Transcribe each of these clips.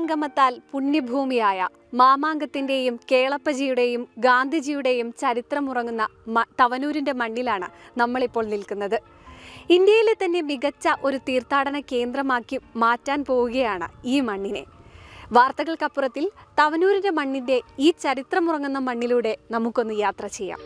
സംഗമത്താൽ പുണ്യഭൂമിയായ മാമാങ്കത്തിൻ്റെയും കേളപ്പജിയുടെയും ഗാന്ധിജിയുടെയും ചരിത്രമുറങ്ങുന്ന മ- തവനൂരിൻ്റെ മണ്ണിലാണ് നമ്മളിപ്പോൾ നിൽക്കുന്നത് ഇന്ത്യയിലെ തന്നെ മികച്ച ഒരു തീർത്ഥാടന കേന്ദ്രമാക്കി മാറ്റാൻ പോവുകയാണ് ഈ മണ്ണിനെ വാർത്തകൾക്കപ്പുറത്തിൽ തവനൂരിൻ്റെ മണ്ണിൻ്റെ ഈ ചരിത്രമുറങ്ങുന്ന മണ്ണിലൂടെ നമുക്കൊന്ന് യാത്ര ചെയ്യാം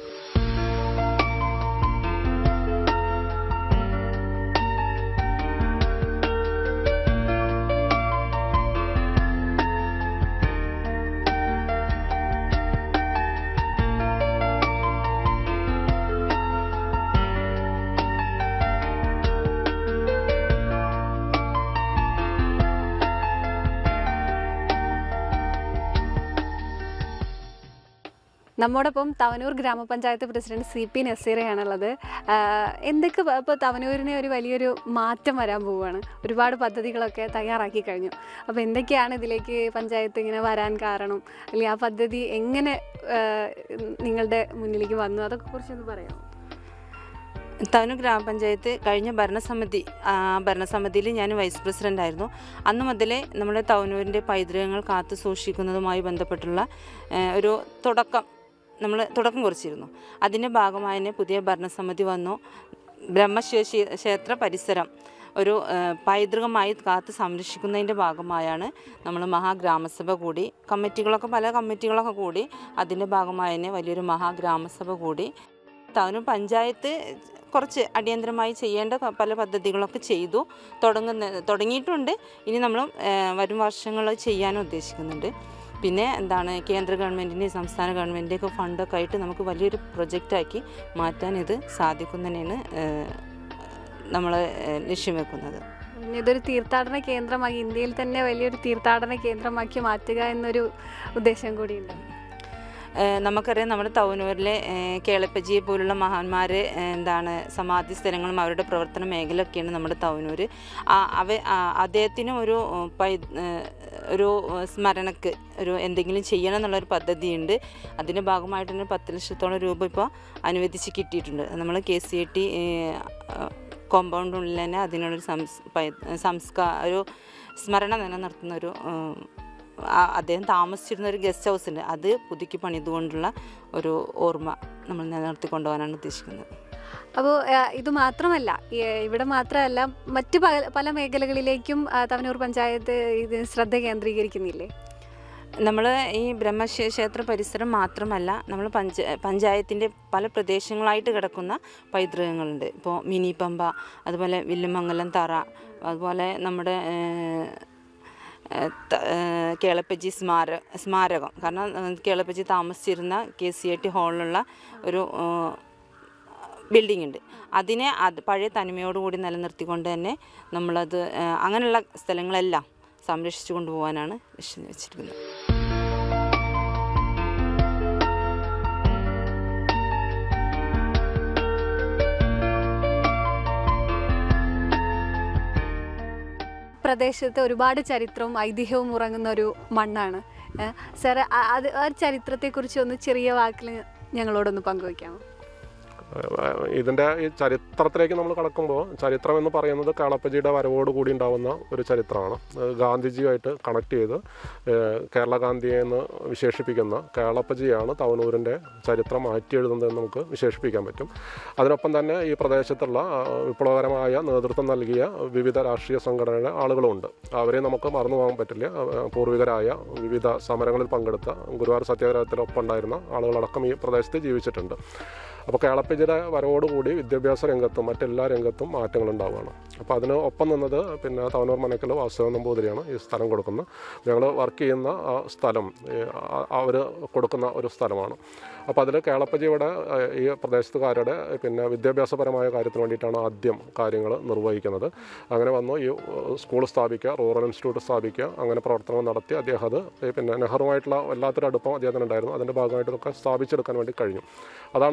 നമ്മോടൊപ്പം തവനൂർ ഗ്രാമപഞ്ചായത്ത് പ്രസിഡന്റ് സി പി നസീറയാണുള്ളത് ആഹ് എന്തൊക്കെ ഇപ്പോൾ തവനൂരിന് ഒരു വലിയൊരു മാറ്റം വരാൻ പോവുകയാണ് ഒരുപാട് പദ്ധതികളൊക്കെ തയ്യാറാക്കി കഴിഞ്ഞു അപ്പോൾ എന്തൊക്കെയാണ് ഇതിലേക്ക് പഞ്ചായത്ത് ഇങ്ങനെ വരാൻ കാരണം അല്ലെങ്കിൽ ആ പദ്ധതി എങ്ങനെ ആഹ് നിങ്ങളുടെ മുന്നിലേക്ക് വന്നു അതൊക്കെ കുറിച്ചൊന്ന് പറയാമോ തവനൂർ ഗ്രാമപഞ്ചായത്ത് കഴിഞ്ഞ ഭരണസമിതി ആ, ഭരണസമിതിയിൽ ഞാൻ വൈസ് പ്രസിഡന്റ് ആയിരുന്നു അന്ന് മുതലേ നമ്മുടെ തവനൂരിൻ്റെ പൈതൃകങ്ങൾ കാത്തു സൂക്ഷിക്കുന്നതുമായി ബന്ധപ്പെട്ടുള്ള ഏ, ഒരു തുടക്കം നമ്മൾ തുടക്കം കുറിച്ചിരുന്നു അതിൻ്റെ ഭാഗമായി തന്നെ പുതിയ ഭരണസമിതി വന്നു ബ്രഹ്മശിവ ക്ഷേ- ക്ഷേത്ര പരിസരം ഒരു ഏ, പൈതൃകമായി കാത്ത് സംരക്ഷിക്കുന്നതിൻ്റെ ഭാഗമായാണ് നമ്മൾ മഹാഗ്രാമസഭ കൂടി കമ്മിറ്റികളൊക്കെ പല കമ്മിറ്റികളൊക്കെ കൂടി അതിൻ്റെ ഭാഗമായി തന്നെ വലിയൊരു മഹാഗ്രാമസഭ കൂടി തവനൂർ പഞ്ചായത്ത് കുറച്ച് അടിയന്തരമായി ചെയ്യേണ്ട പ- പല പദ്ധതികളൊക്കെ ചെയ്തു തുടങ്ങുന്ന തുടങ്ങിയിട്ടുണ്ട് ഇനി നമ്മൾ വരും വർഷങ്ങളിൽ ചെയ്യാനും ഉദ്ദേശിക്കുന്നുണ്ട് പിന്നെ എന്താണ് കേന്ദ്ര ഗവൺമെൻറ്റിൻ്റെയും സംസ്ഥാന ഗവൺമെൻറ്റിൻ്റെയൊക്കെ ഫണ്ടൊക്കെ ആയിട്ട് നമുക്ക് വലിയൊരു പ്രൊജക്റ്റാക്കി മാറ്റാൻ ഇത് സാധിക്കും തന്നെയാണ് നമ്മൾ ലക്ഷ്യം വെക്കുന്നത് പിന്നെ ഇതൊരു തീർത്ഥാടന കേന്ദ്രമായി ഇന്ത്യയിൽ തന്നെ വലിയൊരു തീർത്ഥാടന കേന്ദ്രമാക്കി മാറ്റുക എന്നൊരു ഉദ്ദേശം കൂടിയുണ്ട് ഏഹ് നമുക്കറിയാം നമ്മുടെ തവനൂരിലെ ഏഹ് കേളപ്പജിയെ പോലുള്ള മഹാന്മാർ എന്താണ് സമാധി സ്ഥലങ്ങളും അവരുടെ പ്രവർത്തന മേഖലയൊക്കെയാണ് നമ്മുടെ തവനൂർ അവ ആ, അദ്ദേഹത്തിനും ഒരു ഉം, പൈ ഏഹ് ഒരു സ്മരണക്ക് ഒരു എന്തെങ്കിലും ചെയ്യണം എന്നുള്ളൊരു പദ്ധതിയുണ്ട് അതിൻ്റെ ഭാഗമായിട്ട് തന്നെ പത്ത് ലക്ഷത്തോളം രൂപ ഇപ്പോൾ അനുവദിച്ച് കിട്ടിയിട്ടുണ്ട് നമ്മൾ കെ സി ഐ ടി കോമ്പൗണ്ടിനുള്ളിൽ തന്നെ അതിനുള്ളൊരു സംസ് പൈ- സംസ്കാര ഒരു സ്മരണ നിലനിർത്തുന്ന ഒരു ഉം, ആ- അദ്ദേഹം താമസിച്ചിരുന്ന ഒരു ഗസ്റ്റ് ഹൗസ് ഉണ്ട് അത് പുതുക്കി പണിതുകൊണ്ടുള്ള ഒരു ഓർമ്മ നമ്മൾ നിലനിർത്തി കൊണ്ടുപോകാനാണ് ഉദ്ദേശിക്കുന്നത് അപ്പോൾ ഇത് മാത്രമല്ല ഈ, ഇവിടെ മാത്രമല്ല മറ്റു പല പല മേഖലകളിലേക്കും ആ, തവനൂർ പഞ്ചായത്ത് ഇത് ശ്രദ്ധ കേന്ദ്രീകരിക്കുന്നില്ലേ നമ്മൾ ഈ ബ്രഹ്മക്ഷേ ക്ഷേത്ര പരിസരം മാത്രമല്ല നമ്മൾ പഞ്ച പഞ്ചായത്തിൻ്റെ പല പ്രദേശങ്ങളായിട്ട് കിടക്കുന്ന പൈതൃകങ്ങളുണ്ട് ഇപ്പോൾ മിനി പമ്പ അതുപോലെ വില്ലുമംഗലം തറ അതുപോലെ നമ്മുടെ ഏഹ്, ഏഹ്, ത- ഏഹ്, കേളപ്പജി സ്മാര സ്മാരകം കാരണം ഏഹ്, കേളപ്പജി താമസിച്ചിരുന്ന കെ സി ഐ ടി ഹാളിലുള്ള ഒരു ഏഹ്, ബിൽഡിംഗ് ഉണ്ട് അതിനെ അത് പഴയ തനിമയോടുകൂടി നിലനിർത്തിക്കൊണ്ട് തന്നെ നമ്മളത് ഏഹ്, അങ്ങനെയുള്ള സ്ഥലങ്ങളെല്ലാം സംരക്ഷിച്ചു കൊണ്ടുപോകാനാണ് ലക്ഷ്യം വെച്ചിരിക്കുന്നത് പ്രദേശത്ത് ഒരുപാട് ചരിത്രവും ഐതിഹ്യവും ഉറങ്ങുന്ന ഒരു മണ്ണാണ് സാർ അത് ആ ചരിത്രത്തെക്കുറിച്ച് ഒന്ന് ചെറിയ വാക്കിൽ ഞങ്ങളോടൊന്ന് പങ്കുവയ്ക്കാമോ ഏഹ് ഇതിൻ്റെ ഈ ചരിത്രത്തിലേക്ക് നമ്മൾ കടക്കുമ്പോൾ ചരിത്രം എന്ന് പറയുന്നത് കാളപ്പജിയുടെ വരവോട് കൂടി ഉണ്ടാവുന്ന ഒരു ചരിത്രമാണ് അത് ഗാന്ധിജിയുമായിട്ട് കണക്ട് ചെയ്ത് ഏഹ് കേരള ഗാന്ധിയെ എന്ന് വിശേഷിപ്പിക്കുന്ന കേളപ്പജിയാണ് തവനൂരിൻ്റെ ചരിത്രം മാറ്റി എഴുതുന്നതെന്ന് നമുക്ക് വിശേഷിപ്പിക്കാൻ പറ്റും അതിനൊപ്പം തന്നെ ഈ പ്രദേശത്തുള്ള ആ, വിപ്ലവകരമായ നേതൃത്വം നൽകിയ വിവിധ രാഷ്ട്രീയ സംഘടനയുടെ ആളുകളുമുണ്ട് അവരെ നമുക്ക് മറന്നു പോകാൻ പറ്റില്ല ആ, പൂർവികരായ വിവിധ സമരങ്ങളിൽ പങ്കെടുത്ത ഗുരുവായൂർ സത്യാഗ്രഹത്തിലൊപ്പം ഉണ്ടായിരുന്ന ആളുകളടക്കം ഈ പ്രദേശത്ത് ജീവിച്ചിട്ടുണ്ട് അപ്പോൾ കേളപ്പജിയുടെ വരവോടുകൂടി വിദ്യാഭ്യാസ രംഗത്തും മറ്റെല്ലാ രംഗത്തും മാറ്റങ്ങൾ ഉണ്ടാവുകയാണ് അപ്പോൾ അതിന് ഒപ്പം നിന്നത് പിന്നെ തവനൂർ മനക്കൽ വാസുദേവൻ നമ്പൂതിരിയാണ് ഈ സ്ഥലം കൊടുക്കുന്നത് ഞങ്ങൾ വർക്ക് ചെയ്യുന്ന ആ സ്ഥലം അവർ കൊടുക്കുന്ന ഒരു സ്ഥലമാണ് അപ്പോൾ അതിൽ കേളപ്പജിയുടെ ആ, ഈ പ്രദേശത്തുകാരുടെ പിന്നെ വിദ്യാഭ്യാസപരമായ കാര്യത്തിന് വേണ്ടിയിട്ടാണ് ആദ്യം കാര്യങ്ങൾ നിർവഹിക്കുന്നത് അങ്ങനെ വന്നു ഈ ഏഹ്, സ്കൂൾ സ്ഥാപിക്കുക റൂറൽ ഇൻസ്റ്റിറ്റ്യൂട്ട് സ്ഥാപിക്കുക അങ്ങനെ പ്രവർത്തനങ്ങൾ നടത്തി അദ്ദേഹം അത് ഈ പിന്നെ നെഹ്റുമായിട്ടുള്ള വല്ലാത്തൊരു അടുപ്പം അദ്ദേഹത്തിന് ഉണ്ടായിരുന്നു അതിൻ്റെ ഭാഗമായിട്ട് ഇതൊക്കെ സ്ഥാപിച്ചെടുക്കാൻ വേണ്ടി കഴിഞ്ഞു അതാണ് ഒരു ഫസ്റ്റ്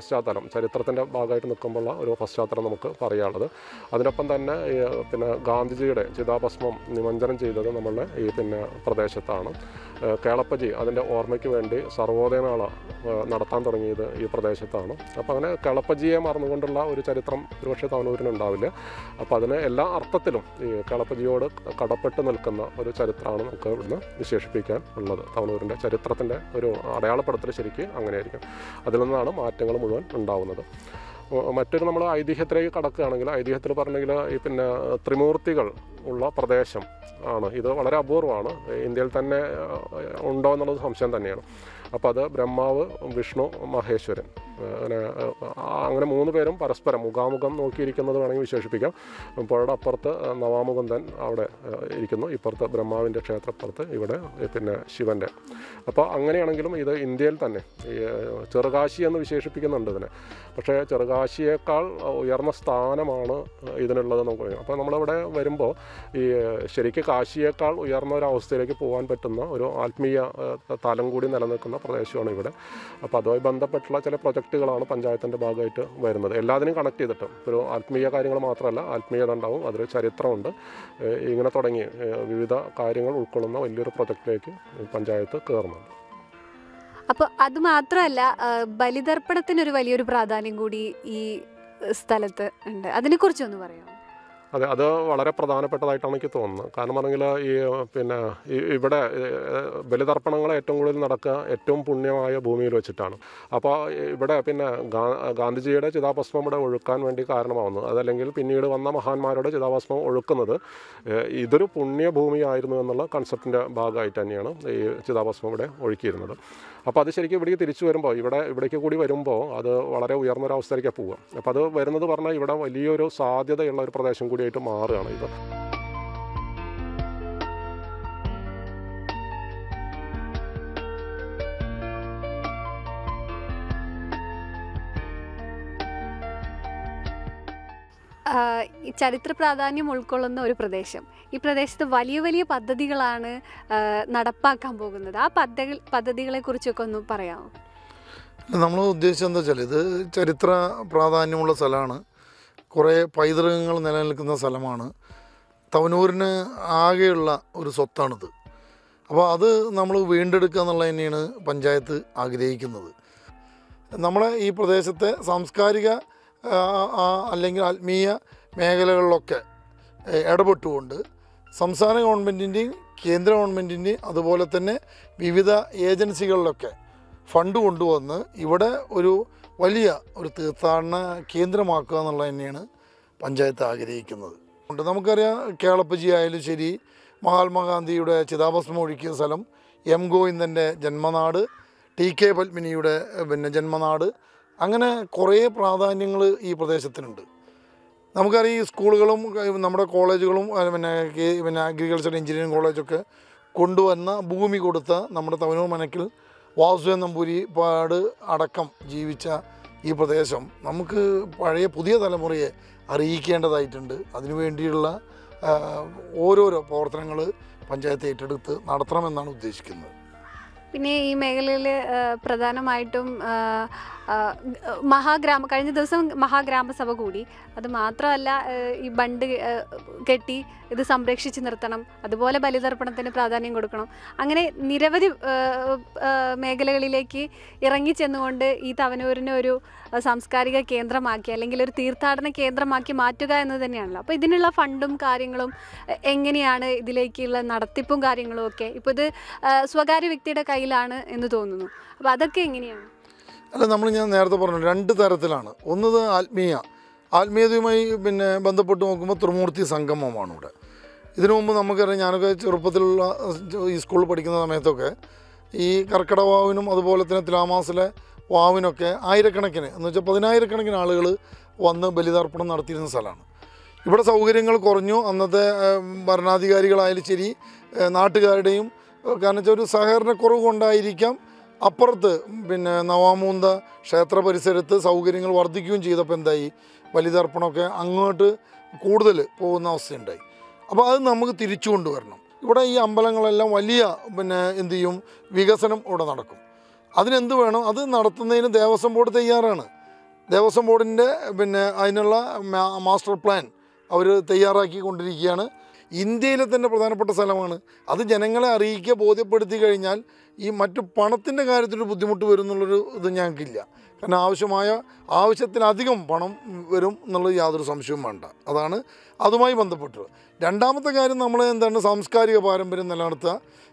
പശ്ചാത്തലം ചരിത്രത്തിൻ്റെ ഭാഗമായിട്ട് നിൽക്കുമ്പോഴുള്ള ഒരു പശ്ചാത്തലം നമുക്ക് പറയാനുള്ളത് അതിനൊപ്പം തന്നെ ഈ, പിന്നെ ഗാന്ധിജിയുടെ ചിതാഭസ്മം നിമഞ്ജനം ചെയ്തത് നമ്മളുടെ ഈ പിന്നെ പ്രദേശത്താണ് ഏഹ് കേളപ്പജി അതിൻ്റെ ഓർമ്മയ്ക്ക് വേണ്ടി സർവോദയനാള ഏഹ് നടത്താൻ തുടങ്ങിയത് ഈ പ്രദേശത്താണ് അപ്പോൾ അങ്ങനെ കേളപ്പജിയെ മറന്നുകൊണ്ടുള്ള ഒരു ചരിത്രം ഒരുപക്ഷെ തവനൂരിനുണ്ടാവില്ല അപ്പോൾ അതിന് എല്ലാ അർത്ഥത്തിലും ഈ കേളപ്പജിയോട് കടപ്പെട്ട് നിൽക്കുന്ന ഒരു ചരിത്രമാണ് നമുക്ക് ഇവിടുന്ന് വിശേഷിപ്പിക്കാൻ ഉള്ളത് തവനൂരിൻ്റെ ചരിത്രത്തിൻ്റെ ഒരു അടയാളപ്പെടുത്തൽ ശരിക്കും അങ്ങനെയായിരിക്കും അതിൽ നിന്നാണ് മാറ്റങ്ങൾ മുഴുവൻ ഉണ്ടാവുന്നത് ഉ- മറ്റൊരു നമ്മൾ ഐതിഹ്യത്തിലേക്ക് കടക്കുകയാണെങ്കിൽ ഐതിഹ്യത്തിൽ പറഞ്ഞെങ്കിൽ ഈ പിന്നെ ത്രിമൂർത്തികൾ ഉള്ള പ്രദേശം ആണ് ഇത് വളരെ അപൂർവമാണ് ഇന്ത്യയിൽ തന്നെ ഏഹ്, ഉണ്ടോ എന്നുള്ളത് സംശയം തന്നെയാണ് അപ്പോൾ അത് ബ്രഹ്മാവ് വിഷ്ണു മഹേശ്വരൻ ഏഹ്, അങ്ങനെ ഏഹ്, ആ- അങ്ങനെ മൂന്ന് പേരും പരസ്പരം മുഖാമുഖം നോക്കിയിരിക്കുന്നത് വേണമെങ്കിൽ വിശേഷിപ്പിക്കാം പുഴയുടെ അപ്പുറത്ത് ഏഹ്, നവാമുകുന്ദൻ അവിടെ ഏഹ്, ഇരിക്കുന്നു ഇപ്പുറത്ത് ബ്രഹ്മാവിൻ്റെ ക്ഷേത്രപ്പുറത്ത് ഇവിടെ ഏഹ്, പിന്നെ ശിവൻ്റെ അപ്പോൾ അങ്ങനെയാണെങ്കിലും ഇത് ഇന്ത്യയിൽ തന്നെ ഈ ഏഹ്, ചെറുകാശി എന്ന് വിശേഷിപ്പിക്കുന്നുണ്ട് ഇതിനെ പക്ഷേ ചെറുകാശിയേക്കാൾ ഉയർന്ന സ്ഥാനമാണ് ഇതിനുള്ളത് നമുക്ക് പറയാം അപ്പോൾ നമ്മളിവിടെ വരുമ്പോൾ ഈ ശരിക്കും കാശിയേക്കാൾ ഉയർന്ന ഒരു അവസ്ഥയിലേക്ക് പോകാൻ പറ്റുന്ന ഒരു ആത്മീയ ഏഹ്, തലം കൂടി നിലനിൽക്കുന്ന പ്രദേശമാണ് ഇവിടെ അപ്പോൾ അതുമായി ബന്ധപ്പെട്ടുള്ള ചില പ്രൊജക്റ്റുകളാണ് പഞ്ചായത്തിൻ്റെ ഭാഗമായിട്ട് വരുന്നത് എല്ലാത്തിനും കണക്ട് ചെയ്തിട്ട് ഒരു ആത്മീയ കാര്യങ്ങൾ മാത്രമല്ല ആത്മീയത ഉണ്ടാവും അതിൽ ചരിത്രമുണ്ട് ഏഹ്, ഇങ്ങനെ തുടങ്ങി ഏഹ്, വിവിധ കാര്യങ്ങൾ ഉൾക്കൊള്ളുന്ന വലിയൊരു പ്രൊജക്റ്റിലേക്ക് പഞ്ചായത്ത് കയറുന്നുണ്ട് അപ്പോൾ അത് മാത്രമല്ല ആ, ബലിതർപ്പണത്തിനൊരു വലിയൊരു പ്രാധാന്യം കൂടി ഈ സ്ഥലത്ത് ഉണ്ട് അതിനെക്കുറിച്ചൊന്ന് പറയാമോ അതെ അത് വളരെ പ്രധാനപ്പെട്ടതായിട്ടാണ് എനിക്ക് തോന്നുന്നത് കാരണം പറഞ്ഞെങ്കിൽ ഈ പിന്നെ ഈ ഇവിടെ ഏഹ്, ബലിതർപ്പണങ്ങൾ ഏറ്റവും കൂടുതൽ നടക്കുക ഏറ്റവും പുണ്യമായ ഭൂമിയിൽ വെച്ചിട്ടാണ് അപ്പോൾ ഇവിടെ പിന്നെ ഗാ- ഗാന്ധിജിയുടെ ചിതാഭസ്മം ഇവിടെ ഒഴുക്കാൻ വേണ്ടി കാരണമാവുന്നത് അതല്ലെങ്കിൽ പിന്നീട് വന്ന മഹാന്മാരുടെ ചിതാഭസ്മം ഒഴുക്കുന്നത് ഏഹ്, ഇതൊരു പുണ്യഭൂമിയായിരുന്നു എന്നുള്ള കൺസെപ്റ്റിൻ്റെ ഭാഗമായിട്ട് തന്നെയാണ് ഈ ചിതാഭസ്മം ഇവിടെ ഒഴുക്കിയിരുന്നത് അപ്പോൾ അത് ശരിക്കും ഇവിടേക്ക് തിരിച്ചു വരുമ്പോൾ ഇവിടെ ഇവിടേക്ക് കൂടി വരുമ്പോൾ അത് വളരെ ഉയർന്നൊരവസ്ഥയിലേക്കാണ് പോവുക അപ്പോൾ അത് വരുന്നത് പറഞ്ഞാൽ ഇവിടെ വലിയൊരു സാധ്യതയുള്ള ഒരു പ്രദേശം കൂടിയായിട്ട് മാറുകയാണ് ഇത് ആ, ഈ ചരിത്ര പ്രാധാന്യം ഉൾക്കൊള്ളുന്ന ഒരു പ്രദേശം ഈ പ്രദേശത്ത് വലിയ വലിയ പദ്ധതികളാണ് ആ, നടപ്പാക്കാൻ പോകുന്നത് ആ പദ്ധതി പദ്ധതികളെ കുറിച്ചൊക്കെ ഒന്ന് പറയാമോ നമ്മൾ ഉദ്ദേശിച്ചത് എന്താ വെച്ചാൽ ഇത് ചരിത്ര പ്രാധാന്യമുള്ള സ്ഥലമാണ് കുറേ പൈതൃകങ്ങൾ നിലനിൽക്കുന്ന സ്ഥലമാണ് തവനൂരിന് ആകെയുള്ള ഒരു സ്വത്താണിത് അപ്പോൾ അത് നമ്മൾ വീണ്ടെടുക്കുക എന്നുള്ളത് തന്നെയാണ് പഞ്ചായത്ത് ആഗ്രഹിക്കുന്നത് നമ്മളെ ഈ പ്രദേശത്തെ സാംസ്കാരിക ആ, ആ, അല്ലെങ്കിൽ ആത്മീയ മേഖലകളിലൊക്കെ ഏ, ഇടപെട്ടുകൊണ്ട് സംസ്ഥാന ഗവൺമെൻറ്റിൻ്റെയും കേന്ദ്ര ഗവൺമെൻറ്റിൻ്റെയും അതുപോലെ തന്നെ വിവിധ ഏജൻസികളിലൊക്കെ ഫണ്ട് കൊണ്ടുവന്ന് ഇവിടെ ഒരു വലിയ ഒരു തീർത്ഥാടന കേന്ദ്രമാക്കുക എന്നുള്ളത് തന്നെയാണ് പഞ്ചായത്ത് ആഗ്രഹിക്കുന്നത് ഉണ്ട് നമുക്കറിയാം കേളപ്പജി ആയാലും ശരി മഹാത്മാഗാന്ധിയുടെ ചിതാഭസ്മം ഒഴുക്കിയ സ്ഥലം എം ഗോവിന്ദൻ്റെ ജന്മനാട് ടി കെ പത്മിനിയുടെ ഏഹ്, പിന്നെ ജന്മനാട് അങ്ങനെ കുറേ പ്രാധാന്യങ്ങൾ ഈ പ്രദേശത്തിനുണ്ട് നമുക്കറിയാം ഈ സ്കൂളുകളും ഏഹ്, നമ്മുടെ കോളേജുകളും ഏഹ്, പിന്നെ കെ- പിന്നെ അഗ്രികൾച്ചർ എഞ്ചിനീയറിംഗ് കോളേജൊക്കെ കൊണ്ടുവന്ന ഭൂമി കൊടുത്ത നമ്മുടെ തവനൂർ മനക്കിൽ വാസുദേവൻ നമ്പൂരി പാട് അടക്കം ജീവിച്ച ഈ പ്രദേശം നമുക്ക് പഴയ പുതിയ തലമുറയെ അറിയിക്കേണ്ടതായിട്ടുണ്ട് അതിനു വേണ്ടിയുള്ള ആ, ഓരോരോ പ്രവർത്തനങ്ങൾ പഞ്ചായത്ത് ഏറ്റെടുത്ത് നടത്തണമെന്നാണ് ഉദ്ദേശിക്കുന്നത് പിന്നെ ഈ മേഖലയിൽ പ്രധാനമായിട്ടും ആ, ആ, മഹാഗ്രാമ കഴിഞ്ഞ ദിവസം മഹാഗ്രാമസഭ കൂടി അത് മാത്രമല്ല ആ, ഈ ബണ്ട് ആ, കെട്ടി ഇത് സംരക്ഷിച്ച് നിർത്തണം അതുപോലെ ബലിതർപ്പണത്തിന് പ്രാധാന്യം കൊടുക്കണം അങ്ങനെ നിരവധി ആ, ആ, മേഖലകളിലേക്ക് ഇറങ്ങി ചെന്നുകൊണ്ട് ഈ തവനൂരിനെ ഒരു ആ, സാംസ്കാരിക കേന്ദ്രമാക്കി അല്ലെങ്കിൽ ഒരു തീർത്ഥാടന കേന്ദ്രമാക്കി മാറ്റുക എന്ന് തന്നെയാണല്ലോ അപ്പോൾ ഇതിനുള്ള ഫണ്ടും കാര്യങ്ങളും എ- എങ്ങനെയാണ് ഇതിലേക്കുള്ള നടത്തിപ്പും കാര്യങ്ങളും ഒക്കെ ഇപ്പോൾ ഇത് ആ, സ്വകാര്യ വ്യക്തിയുടെ കയ്യിലാണ് എന്ന് തോന്നുന്നു അപ്പോൾ അതൊക്കെ എങ്ങനെയാണ് അല്ല നമ്മൾ ഞാൻ നേരത്തെ പറഞ്ഞു രണ്ട് തരത്തിലാണ് ഒന്നത് ആത്മീയ ആത്മീയതയുമായി പിന്നെ ബന്ധപ്പെട്ട് നോക്കുമ്പോൾ ത്രിമൂർത്തി സംഗമമാണ് ഇവിടെ ഇതിനു മുമ്പ് നമുക്കറിയാം ഞാനൊക്കെ ചെറുപ്പത്തിലുള്ള ഈ സ്കൂളിൽ പഠിക്കുന്ന സമയത്തൊക്കെ ഈ കർക്കിടവാവിനും അതുപോലെ തന്നെ തുലാമാസിലെ വാവിനൊക്കെ ആയിരക്കണക്കിന് എന്ന് വെച്ചാൽ പതിനായിരക്കണക്കിന് ആളുകൾ വന്ന് ബലിതർപ്പണം നടത്തിയിരുന്ന സ്ഥലമാണ് ഇവിടെ സൗകര്യങ്ങൾ കുറഞ്ഞു അന്നത്തെ ഏഹ്, ഭരണാധികാരികളായാലും ശരി ഏഹ്, നാട്ടുകാരുടെയും ഏഹ്, കാരണം വെച്ചാൽ ഒരു സഹകരണക്കുറവ് കൊണ്ടായിരിക്കാം അപ്പുറത്ത് പിന്നെ നവാമൂന്ത ക്ഷേത്ര പരിസരത്ത് സൗകര്യങ്ങൾ വർദ്ധിക്കുകയും ചെയ്തപ്പോൾ എന്തായി ബലിതർപ്പണമൊക്കെ അങ്ങോട്ട് കൂടുതൽ പോകുന്ന അവസ്ഥയുണ്ടായി അപ്പോൾ അത് നമുക്ക് തിരിച്ചു കൊണ്ടുവരണം ഇവിടെ ഈ അമ്പലങ്ങളെല്ലാം വലിയ പിന്നെ എന്ത് ചെയ്യും വികസനം ഇവിടെ നടക്കും അതിനെന്ത് വേണം അത് നടത്തുന്നതിന് ദേവസ്വം ബോർഡ് തയ്യാറാണ് ദേവസ്വം ബോർഡിൻ്റെ പിന്നെ അതിനുള്ള മാ- മാസ്റ്റർ പ്ലാൻ അവർ തയ്യാറാക്കിക്കൊണ്ടിരിക്കുകയാണ് ഇന്ത്യയിലെ തന്നെ പ്രധാനപ്പെട്ട സ്ഥലമാണ് അത് ജനങ്ങളെ അറിയിക്കുക ബോധ്യപ്പെടുത്തി കഴിഞ്ഞാൽ ഈ മറ്റു പണത്തിൻ്റെ കാര്യത്തിൽ ബുദ്ധിമുട്ട് വരും എന്നുള്ളൊരു ഇത് ഞങ്ങൾക്കില്ല കാരണം ആവശ്യമായ ആവശ്യത്തിലധികം പണം വരും എന്നുള്ളത് യാതൊരു സംശയവും വേണ്ട അതാണ് അതുമായി ബന്ധപ്പെട്ടത് രണ്ടാമത്തെ കാര്യം നമ്മൾ എന്താണ് സാംസ്കാരിക പാരമ്പര്യം നിലനിർത്തുക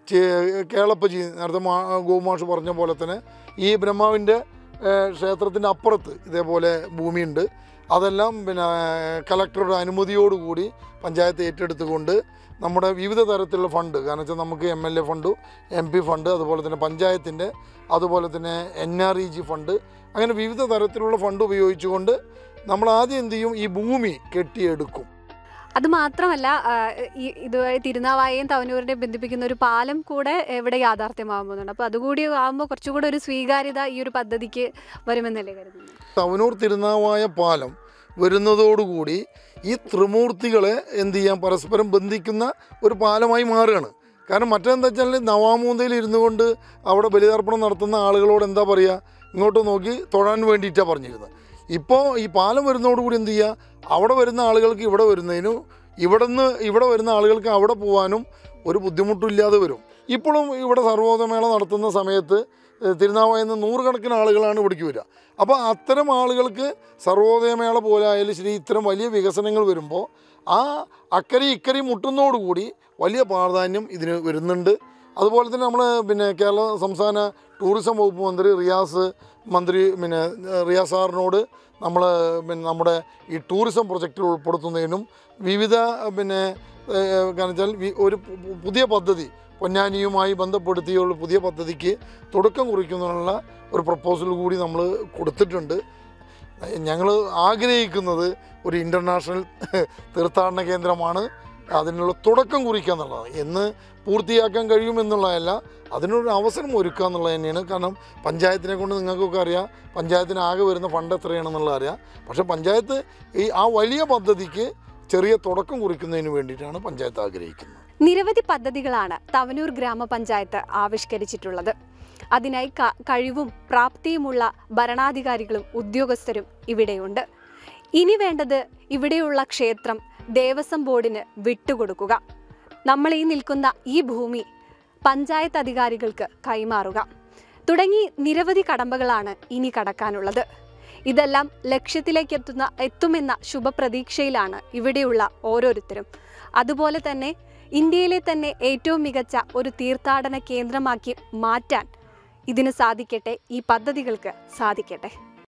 ചേ- കേളപ്പജി നേരത്തെ മാ ഗോമാഷ് പറഞ്ഞ പോലെ തന്നെ ഈ ബ്രഹ്മാവിൻ്റെ ക്ഷേത്രത്തിൻ്റെ അപ്പുറത്ത് ഇതേപോലെ ഭൂമിയുണ്ട് അതെല്ലാം പിന്നെ കലക്ടറുടെ അനുമതിയോടുകൂടി പഞ്ചായത്ത് ഏറ്റെടുത്തുകൊണ്ട് നമ്മുടെ വിവിധ തരത്തിലുള്ള ഫണ്ട് കാരണം വെച്ചാൽ നമുക്ക് M L A fund M P fund അതുപോലെ തന്നെ പഞ്ചായത്തിൻ്റെ അതുപോലെ തന്നെ N R E G fund അങ്ങനെ വിവിധ തരത്തിലുള്ള ഫണ്ട് ഉപയോഗിച്ചുകൊണ്ട് നമ്മൾ ആദ്യം എന്ത് ചെയ്യും ഈ ഭൂമി കെട്ടിയെടുക്കും അത് മാത്രമല്ല ആ, ഈ ഇതുവഴി തിരുനാവായയും തവനൂരിനെ ബന്ധിപ്പിക്കുന്ന ഒരു പാലം കൂടെ ഇവിടെ യാഥാർത്ഥ്യമാകുന്നുണ്ട് അപ്പോൾ അതുകൂടി ആകുമ്പോൾ കുറച്ചുകൂടെ ഒരു സ്വീകാര്യത ഈ ഒരു പദ്ധതിക്ക് വരുമെന്നല്ലേ കരുതുന്നത് തവനൂർ തിരുനാവായ പാലം വരുന്നതോടുകൂടി ഈ ത്രിമൂർത്തികളെ എന്ത് ചെയ്യാം പരസ്പരം ബന്ധിക്കുന്ന ഒരു പാലമായി മാറുകയാണ് കാരണം മറ്റെന്താ വെച്ചാൽ നവാമൂന്തയിൽ ഇരുന്നു കൊണ്ട് അവിടെ ബലിതർപ്പണം നടത്തുന്ന ആളുകളോട് എന്താ പറയുക ഇങ്ങോട്ട് നോക്കി തൊഴാൻ വേണ്ടിയിട്ടാണ് പറഞ്ഞിരുന്നത് ഇപ്പോൾ ഈ പാലം വരുന്നതോടുകൂടി എന്ത് ചെയ്യുക അവിടെ വരുന്ന ആളുകൾക്ക് ഇവിടെ വരുന്നതിനും ഇവിടെ നിന്ന് ഇവിടെ വരുന്ന ആളുകൾക്ക് അവിടെ പോകാനും ഒരു ബുദ്ധിമുട്ടില്ലാതെ വരും ഇപ്പോഴും ഇവിടെ സർവോദയമേള നടത്തുന്ന സമയത്ത് ഏഹ്, തിരുനാവായിൽ നിന്ന് നൂറുകണക്കിന് ആളുകളാണ് ഇവിടേക്ക് വരിക അപ്പോൾ അത്തരം ആളുകൾക്ക് സർവോദയമേള പോലെ ആയാലും ശരി ഇത്തരം വലിയ വികസനങ്ങൾ വരുമ്പോൾ ആ അക്കരെ ഇക്കരെ മുട്ടുന്നതോടുകൂടി വലിയ പ്രാധാന്യം ഇതിന് വരുന്നുണ്ട് അതുപോലെ തന്നെ നമ്മൾ പിന്നെ കേരള സംസ്ഥാന ടൂറിസം വകുപ്പ് മന്ത്രി റിയാസ് മന്ത്രി പിന്നെ റിയാസ് സാറിനോട് നമ്മൾ പിന്നെ നമ്മുടെ ഈ ടൂറിസം പ്രൊജക്റ്റിൽ ഉൾപ്പെടുത്തുന്നതിനും വിവിധ പിന്നെ ഏഹ്, കാരണം വെച്ചാൽ വി- ഒരു പു- പു- പുതിയ പദ്ധതി പൊന്നാനിയുമായി ബന്ധപ്പെടുത്തിയുള്ള പുതിയ പദ്ധതിക്ക് തുടക്കം കുറിക്കുന്നതിനുള്ള ഒരു പ്രപ്പോസൽ കൂടി നമ്മൾ കൊടുത്തിട്ടുണ്ട് ഞങ്ങൾ ആഗ്രഹിക്കുന്നത് ഒരു ഇൻ്റർനാഷണൽ തീർത്ഥാടന കേന്ദ്രമാണ് അതിനുള്ള തുടക്കം കുറിക്കുക എന്നുള്ളതാണ് എന്ന് പൂർത്തിയാക്കാൻ കഴിയുമെന്നുള്ളതല്ല അതിനൊരു അവസരം ഒരുക്കുക എന്നുള്ളത് തന്നെയാണ് കാരണം പഞ്ചായത്തിനെ കൊണ്ട് നിങ്ങൾക്കൊക്കെ അറിയാം പഞ്ചായത്തിന് ആകെ വരുന്ന ഫണ്ട് എത്രയാണെന്നുള്ളത് അറിയാം പക്ഷേ പഞ്ചായത്ത് ഈ ആ വലിയ പദ്ധതിക്ക് ചെറിയ തുടക്കം കുറിക്കുന്നതിന് വേണ്ടിയിട്ടാണ് പഞ്ചായത്ത് ആഗ്രഹിക്കുന്നത് നിരവധി പദ്ധതികളാണ് തവനൂർ ഗ്രാമപഞ്ചായത്ത് ആവിഷ്കരിച്ചിട്ടുള്ളത് അതിനായി ക- കഴിവും പ്രാപ്തിയുമുള്ള ഭരണാധികാരികളും ഉദ്യോഗസ്ഥരും ഇവിടെയുണ്ട് ഇനി വേണ്ടത് ഇവിടെയുള്ള ക്ഷേത്രം ദേവസ്വം ബോർഡിന് വിട്ടുകൊടുക്കുക നമ്മൾ ഈ നിൽക്കുന്ന ഈ ഭൂമി പഞ്ചായത്ത് അധികാരികൾക്ക് കൈമാറുക തുടങ്ങി നിരവധി കടമ്പകളാണ് ഇനി കടക്കാനുള്ളത് ഇതെല്ലാം ലക്ഷ്യത്തിലേക്ക് എത്തുന്ന എത്തുമെന്ന ശുഭപ്രതീക്ഷയിലാണ് ഇവിടെയുള്ള ഓരോരുത്തരും അതുപോലെ തന്നെ ഇന്ത്യയിലെ തന്നെ ഏറ്റവും മികച്ച ഒരു തീർത്ഥാടന കേന്ദ്രമാക്കി മാറ്റാൻ ഇതിന് സാധിക്കട്ടെ ഈ പദ്ധതികൾക്ക് സാധിക്കട്ടെ